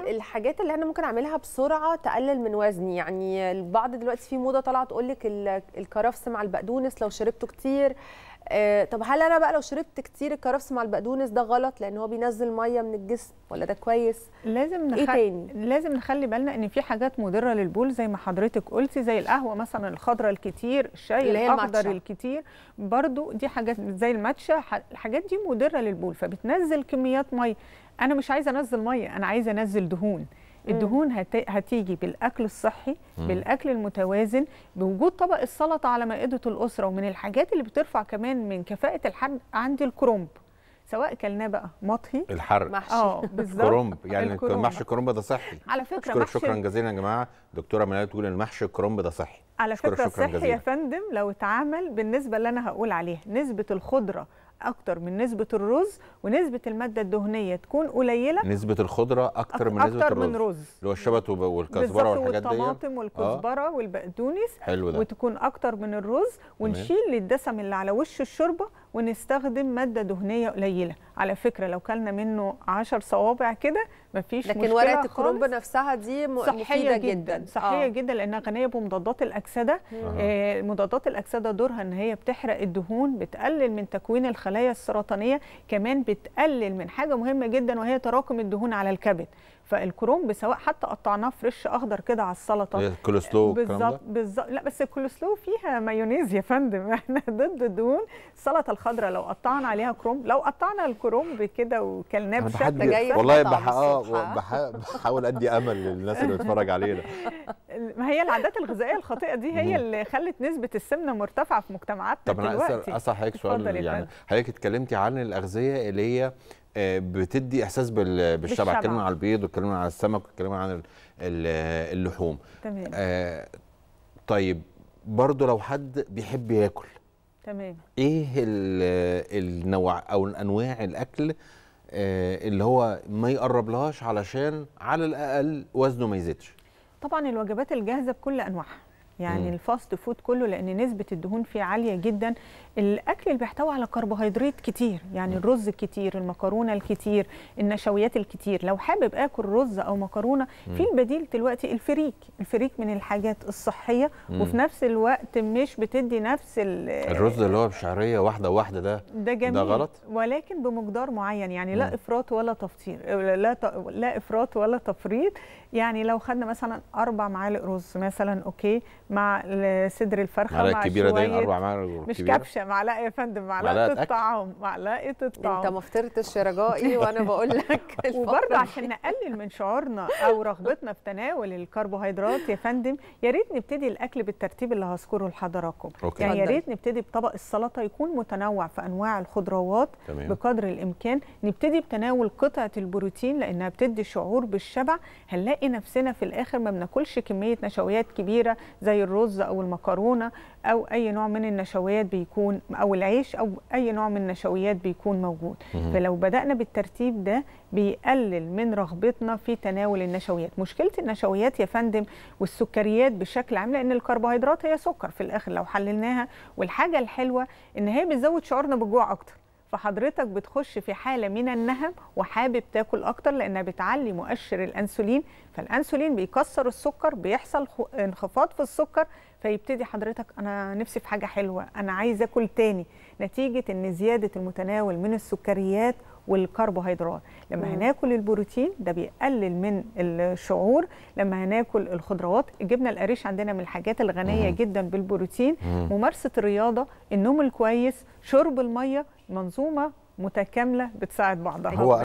ال- الحاجات اللي انا ممكن اعملها بسرعه تقلل من وزني يعني البعض دلوقتي في موضه طالعه تقول لك الكرفس مع البقدونس لو شربته كتير آه، طب هل انا بقى لو شربت كتير الكرفس مع البقدونس ده غلط لان هو بينزل ميه من الجسم ولا ده كويس لازم ايه نخ... تاني لازم نخلي بالنا ان في حاجات مضره للبول زي ما حضرتك قلتي زي القهوه مثلا الخضراء الكتير الشاي اللي هي الاخضر الماتشا. الكتير برضو دي حاجات زي الماتشا ح- الحاجات دي مضره للبول فبتنزل كميات ميه انا مش عايزه انزل ميه انا عايزه انزل دهون الدهون هت... هتيجي بالاكل الصحي مم. بالاكل المتوازن بوجود طبق السلطه على مائده الاسره ومن الحاجات اللي بترفع كمان من كفاءه الحد عندي الكرنب سواء كلناه بقى مطهي الحرق محشي اه بالظبط كرنب يعني الكرنب. محشي كرنب ده صحي على فكره اشكرك محشي شكرا جزيلا يا جماعه دكتوره منال بتقول ان محشي الكرنب ده صحي على أشكرك فكره شكراً صحي يا جزيلاً. فندم لو اتعمل بالنسبه اللي انا هقول عليها نسبه الخضره اكتر من نسبه الرز ونسبه الماده الدهنيه تكون قليله نسبه الخضره اكتر من نسبه اكتر الرز من رز اللي هو الشبت وب- والكزبره بالظبط والحاجات دي والطماطم والكزبره والبقدونس حلو ده وتكون اكتر من الرز ونشيل الدسم اللي على وش الشوربه ونستخدم ماده دهنيه قليله على فكره لو كلنا منه 10 صوابع كده مفيش لكن مشكله ورقه خالص. الكرنب نفسها دي م- صحيه مفيده جدا, جدا صحيه آه. جدا لانها غنيه بمضادات الاكسده آه مضادات الاكسده دورها ان هي بتحرق الدهون بتقلل من تكوين الخلايا السرطانيه كمان بتقلل من حاجه مهمه جدا وهي تراكم الدهون على الكبد فالكرنب سواء حتى قطعناه فريش اخضر كده على السلطه اللي هي الكولسلو والكلام ده بالظبط بالظبط لا بس الكولسلو فيها مايونيز يا فندم احنا ضد الدهون السلطه الخضراء لو قطعنا عليها كرنب لو قطعنا الكرنب كده وكلناه انا بشكل بحب جاي والله مطعم بح... آه الصبح. بح... بحاول ادي امل للناس اللي بتتفرج علينا ما هي العادات الغذائيه الخاطئه دي هي اللي خلت نسبه السمنه مرتفعه في مجتمعاتنا طب انا دلوقتي اسال اسال حضرتك اتفضل سؤال يا يعني فندم. حضرتك اتكلمتي عن الاغذيه اللي هي آه، بتدي احساس بال- بالشبع بالشبع. اتكلمنا عن البيض واتكلمنا عن السمك واتكلمنا عن ال- ال- اللحوم تمام آه، طيب برضو لو حد بيحب ياكل تمام ايه ال- النوع او انواع الاكل آه، اللي هو ما يقربلهاش علشان على الاقل وزنه ما يزيدش طبعا الوجبات الجاهزه بكل انواعها يعني مم. الفاست فود كله لان نسبه الدهون فيه عاليه جدا الاكل اللي بيحتوي على كربوهيدرات كتير يعني الرز الكتير المكرونه الكتير النشويات الكتير لو حابب اكل رز او مكرونه في البديل دلوقتي الفريك الفريك من الحاجات الصحيه مم. وفي نفس الوقت مش بتدي نفس ال- الرز اللي هو بشعريه واحده واحده ده ده جميل ده غلط؟ ولكن بمقدار معين يعني مم. لا افراط ولا تفطير لا ت... لا افراط ولا تفريط يعني لو خدنا مثلا اربع معالق رز مثلا اوكي مع ال- صدر الفرخه معلقه مع كبيره دي شوية اربع معالق مش كبيرة. كبشه معلقه يا فندم معلقة معلقه أكل؟ الطعام معلقه انت الطعام ما فطرتش يا رجائي وانا بقول لك وبرضه الفقرة عشان نقلل من شعورنا او رغبتنا في تناول الكربوهيدرات يا فندم يا ريت نبتدي الاكل بالترتيب اللي هذكره لحضراتكم أوكي. يعني يا اتفضل. ريت نبتدي بطبق السلطه يكون متنوع في انواع الخضروات تمام. بقدر الامكان نبتدي بتناول قطعه البروتين لانها بتدي شعور بالشبع هنلاقي نفسنا في الاخر ما بناكلش كميه نشويات كبيره زي الرز او المكرونه او اي نوع من النشويات بيكون او العيش او اي نوع من النشويات بيكون موجود مهم. فلو بدانا بالترتيب ده بيقلل من رغبتنا في تناول النشويات مشكله النشويات يا فندم والسكريات بشكل عام لان الكربوهيدرات هي سكر في الاخر لو حللناها والحاجه الحلوه ان هي بتزود شعورنا بالجوع اكتر فحضرتك بتخش في حاله من النهم وحابب تاكل اكتر لانها بتعلي مؤشر الانسولين فالانسولين بيكسر السكر بيحصل خ- انخفاض في السكر فيبتدي حضرتك انا نفسي في حاجه حلوه انا عايز اكل تاني نتيجه ان زياده المتناول من السكريات والكربوهيدرات لما مم. هناكل البروتين ده بيقلل من الشعور لما هناكل الخضروات الجبنه القريش عندنا من الحاجات الغنيه مم. جدا بالبروتين مم. ممارسه الرياضه النوم الكويس شرب الميه منظومه متكامله بتساعد بعضها هو